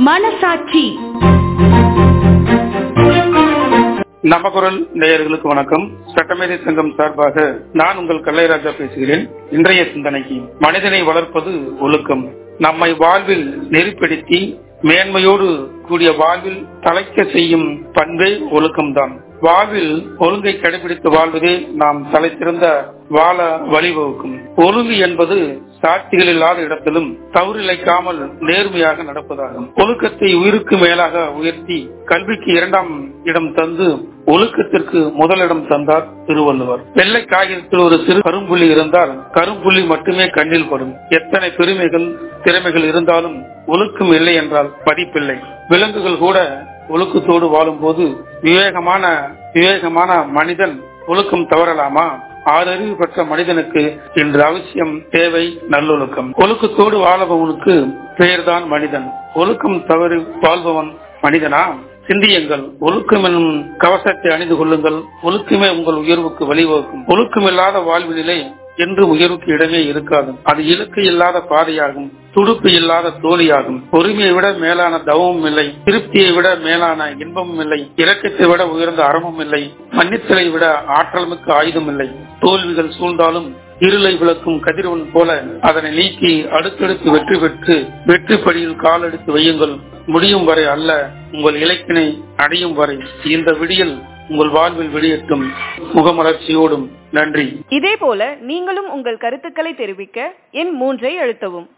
மனசாட்சி நம்ம குரல் நேயர்களுக்கு வணக்கம் சட்டமேதை சங்கம் சார்பாக நான் உங்கள் கல்லைராஜா பேசுகிறேன் இன்றைய சிந்தனைக்கு மனிதனை வளர்ப்பது ஒழுக்கம் நம்மை வாழ்வில் நெறிப்படுத்தி மேன்மையோடு கூடிய வாழ்வில் தலைக்க செய்யும் பண்பே ஒழுக்கம்தான் வாழ்வில் ஒழுங்கை கடைபிடித்து வாழ்வதே நாம் தலை சிறந்த வாழ வழிவகுக்கும் ஒழுங்கு என்பது சாட்சிகள் இல்லாத இடத்திலும் தவறிழைக்காமல் நேர்மையாக நடப்பதாகும் ஒழுக்கத்தை உயிருக்கு மேலாக உயர்த்தி கல்விக்கு இரண்டாம் இடம் தந்து ஒழுக்கத்திற்கு முதலிடம் தந்தார் திருவள்ளுவர் வெள்ளை காகிதத்தில் ஒரு சிறு கரும்புள்ளி இருந்தால் கரும்புள்ளி மட்டுமே கண்ணில் படும் எத்தனை பெருமைகள் திறமைகள் இருந்தாலும் ஒழுக்கம் இல்லை என்றால் படிப்பில்லை விலங்குகள் கூட ஒழுக்கத்தோடு வாழும்போது விவேகமான விவேகமான மனிதன் ஒழுக்கம் தவறலாமா ஆறறிவு பெற்ற மனிதனுக்கு இன்று அவசியம் தேவை நல்லொழுக்கம் ஒழுக்கத்தோடு வாழ்பவனுக்கு பெயர்தான் மனிதன் ஒழுக்கம் தவறி வாழ்பவன் மனிதனா சிந்தியுங்கள் ஒழுக்கம் என்னும் கவசத்தை அணிந்து கொள்ளுங்கள் ஒழுக்கமே உங்கள் உயர்வுக்கு வழிவகுக்கும் ஒழுக்கமில்லாத வாழ்வினிலை என்று உயர்வுக்கு இடமே இருக்காது அது இலக்கு இல்லாத பாதையாகும் துடுப்பு இல்லாத தோழியாகும் பொறுமையை விட மேலான தவமும் இல்லை திருப்தியை விட மேலான இன்பமும் இல்லை இலக்கத்தை விட உயர்ந்த அறமும் இல்லை மன்னித்தலை விட ஆற்றல் மிக்க ஆயுதம் இல்லை தோல்விகள் சூழ்ந்தாலும் இருளை விளக்கும் கதிரவன் போல அதனை நீக்கி அடுத்தடுத்து வெற்றி பெற்று வெற்றி படியில் காலெடுத்து வையுங்கள் முடியும் வரை அல்ல உங்கள் இலக்கினை அடையும் வரை இந்த விடியல் உங்கள் வாழ்வில் வெளியேற்றும் முகமலர்ச்சியோடும் நன்றி இதே போல நீங்களும் உங்கள் கருத்துக்களை தெரிவிக்க எண் மூன்றை அழுத்தவும்